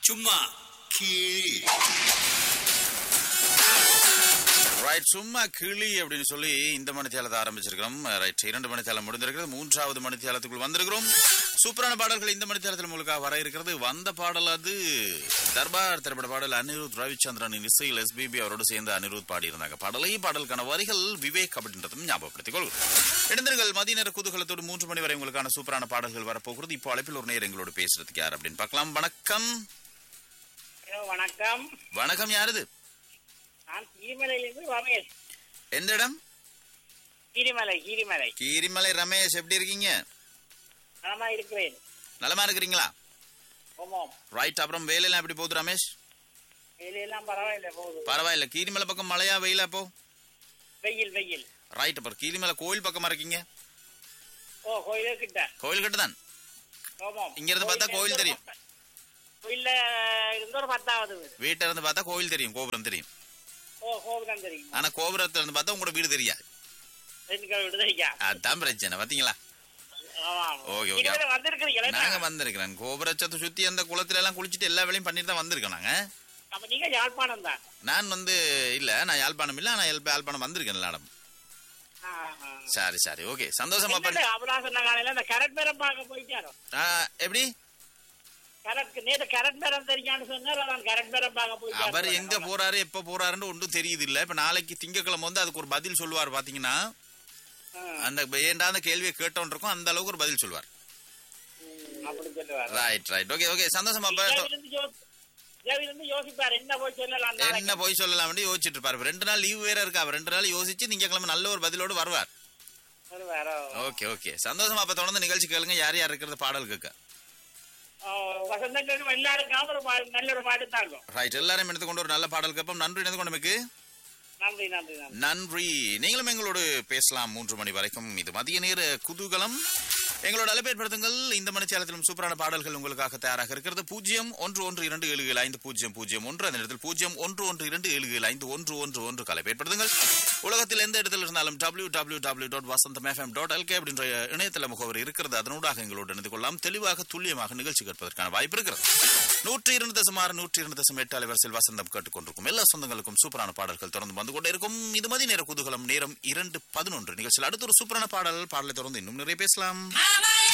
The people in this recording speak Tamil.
சும்மா கீழ் ரைட் சும்மா கிளி அப்படின்னு சொல்லி இந்த மணித்தியாலத்தை ஆரம்பிச்சிருக்கிறோம் ரைட் இரண்டு மணித்தியாலம் முடிந்திருக்கிறது மூன்றாவது மணித்தியாலத்துக்குள் வந்திருக்கிறோம் சூப்பரான பாடல்கள் இந்த மணித்தியாலத்தில் உங்களுக்காக வர இருக்கிறது வந்த பாடல் அது தர்பார் திரைப்பட பாடல் அனிருத் ரவிச்சந்திரனின் இசையில் எஸ்பிபி அவரோடு சேர்ந்து அனிருத் பாடியிருந்தாங்க பாடலை பாடலுக்கான வரிகள் விவேக் அப்படின்றதும் ஞாபகப்படுத்திக் கொள்கிறோம் இடந்திருங்கள் மதிய நேர குதூகலத்தோடு மூன்று மணி வரை உங்களுக்கான சூப்பரான பாடல்கள் வரப்போகிறது இப்போ அழைப்பில் ஒரு நேரம் எங்களோடு பேசுறதுக்கு யார் அப்படின்னு பார்க்கலாம் வணக்கம் ஹலோ வணக்கம் வணக்கம் யாருது நான் கீரிமலையிலிருந்து ரமேஷ் எந்த இடம் கீரிமலை கீரிமலை கீரிமலை ரமேஷ் எப்படி இருக்கீங்க நலமா இருக்கிறேன் நலமா இருக்கிறீங்களா ஓமோம் ரைட் அப்புறம் வேலையெல்லாம் எப்படி போகுது ரமேஷ் வெளியெல்லாம் பரவாயில்ல போகுது பரவாயில்ல கீரிமலை பக்கம் மழையா வெயிலா போ வெயில் வெயில் ரைட் அப்புறம் கீரிமலை கோயில் பக்கமா இருக்கீங்க ஓ கோயிலே கிட்ட கோயில் கிட்ட தான் ஓமோம் இங்க இருந்து பார்த்தா கோயில் தெரியும். கோயில்ல இருந்து ஒரு பத்தாவது வீடு வீட்டுல இருந்து பார்த்தா கோயில் தெரியும் கோபுரம் தெரியும் ஓ கோபுரம் தெரியும் ஆனா கோபுரத்துல இருந்து பார்த்தா உங்களோட வீடு தெரியாது ரெண்டு கிலோ விடுதலைக்கா அதான் பிரச்சனை பாத்தீங்களா ஆமாம் ஓகே, ஓகே. கீரிமலை வந்திருக்கிறீங்களா நாங்க வந்திருக்கிறேன் கோபுரச்சத்தை சுத்தி அந்த குளத்துல எல்லாம் குளிச்சுட்டு எல்லா வேலையும் பண்ணிட்டு தான் வந்திருக்கோம் நாங்க அப்ப நீங்க யாழ்ப்பாணம் தான் நான் வந்து இல்ல நான் யாழ்ப்பாணம் இல்ல நான் யாழ்ப்பா- யாழ்ப்பாணம் வந்திருக்கேன் மேடம் ஆ, ஆ. சரி சரி ஓகே சந்தோஷமா என்னது, அபலாசன் காலையில இந்த கரட் பேரம் பார்க்க போயிட்டாரோ எப்படி கரட் நேற்று கரட் பேரம் தெரியான்னு சொன்னார் அதான் கரட் பேரம் பார்க்க போயிட்டாரு அவர் எங்க போறாரு எப்ப போறாருன்னு ஒன்றும் தெரியுது இல்ல இப்ப நாளைக்கு திங்கக்கிழமை வந்து அதுக்கு ஒரு பதில் சொல்லுவார் பாத்தீங்கன்னா ஆ, அந்த ஏன்டா அந்த கேள்வியை கேட்டோன் இருக்கும் அந்த அளவுக்கு ஒரு பதில் சொல்லுவார் ம், அப்படி சொல்லுவார் ரைட் ரைட் ஓகே ஓகே சந்தோஷமா அப்ப ஜெயவிலிருந்து யோ- ஜெயவிலிருந்து யோசிப்பார் என்ன போய் சொல்லலாம் நாளைக்கு. என்ன போய் சொல்லலாம் யோசிச்சுட்டு இருப்பாரு இப்ப ரெண்டு நாள் லீவ் வேற இருக்கா அவர் ரெண்டு நாள் யோசிச்சு திங்கக்கிழமை நல்ல ஒரு பதிலோடு வருவார் வருவார், ஓ. ஓகே ஓகே சந்தோஷமா அப்ப தொடர்ந்து நிகழ்ச்சி கேளுங்க யார் யார் இருக்கிறது பாடல் கேட்க ஓ, வசந்தங்களும் எல்லாருக்கும் ஒரு பா- நல்ல ஒரு பாட்டு தாங்க ரைட் எல்லாரும் எடுத்துக்கொண்டு ஒரு நல்ல பாடல் கேட்போம் நன்றி எடுத்துக்கொண்டு நமக்கு நன்றி நன்றி நன்றி நன்றி நீங்களும் எங்களோடு பேசலாம் மூன்று மணி வரைக்கும் இது மதிய நேர குதூகலம் எங்களோட அலைப்பேற்படுத்துங்கள் இந்த மணிச்சாலத்திலும் சூப்பரான பாடல்கள் உங்களுக்காக தயாராக இருக்கிறது பூஜ்ஜியம் ஒன்று ஒன்று இரண்டு ஏழு ஏழு ஐந்து பூஜ்ஜியம் பூஜ்ஜியம் ஒன்று அந்த இடத்தில் பூஜ்ஜியம் ஒன்று ஒன்று இரண்டு ஏழு ஏழு ஐந்து ஒன்று ஒன்று ஒன்று கலைப்பேற்படுத்துங்கள் உலகத்தில் எந்த இடத்தில் இருந்தாலும் W W W dot Vasantham FM dot LK அப்படின்ற இணையதள முகவரி இருக்கிறது அதனூடாக எங்களோடு இணைந்து கொள்ளலாம் தெளிவாக துல்லியமாக நிகழ்ச்சி கேட்பதற்கான வாய்ப்பு இருக்கிறது நூற்றி இரண்டு தசம் ஆறு நூற்றி இரண்டு தசம் எட்டு அலைவரிசையில் வசந்தம் கேட்டுக்கொண்டிருக்கும் எல்லா சொந்தங்களுக்கும் சூப்பரான பாடல்கள் தொடர்ந்து வந்து கொண்டே இருக்கும் இது மதி நேர குதூகலம் நேரம் இரண்டு பதினொன்று நிகழ்ச்சியில் அடுத்த ஒரு சூப்பரான பாடல் பாடலை தொடர்ந்து இன்னும் நிறைய பேசலாம்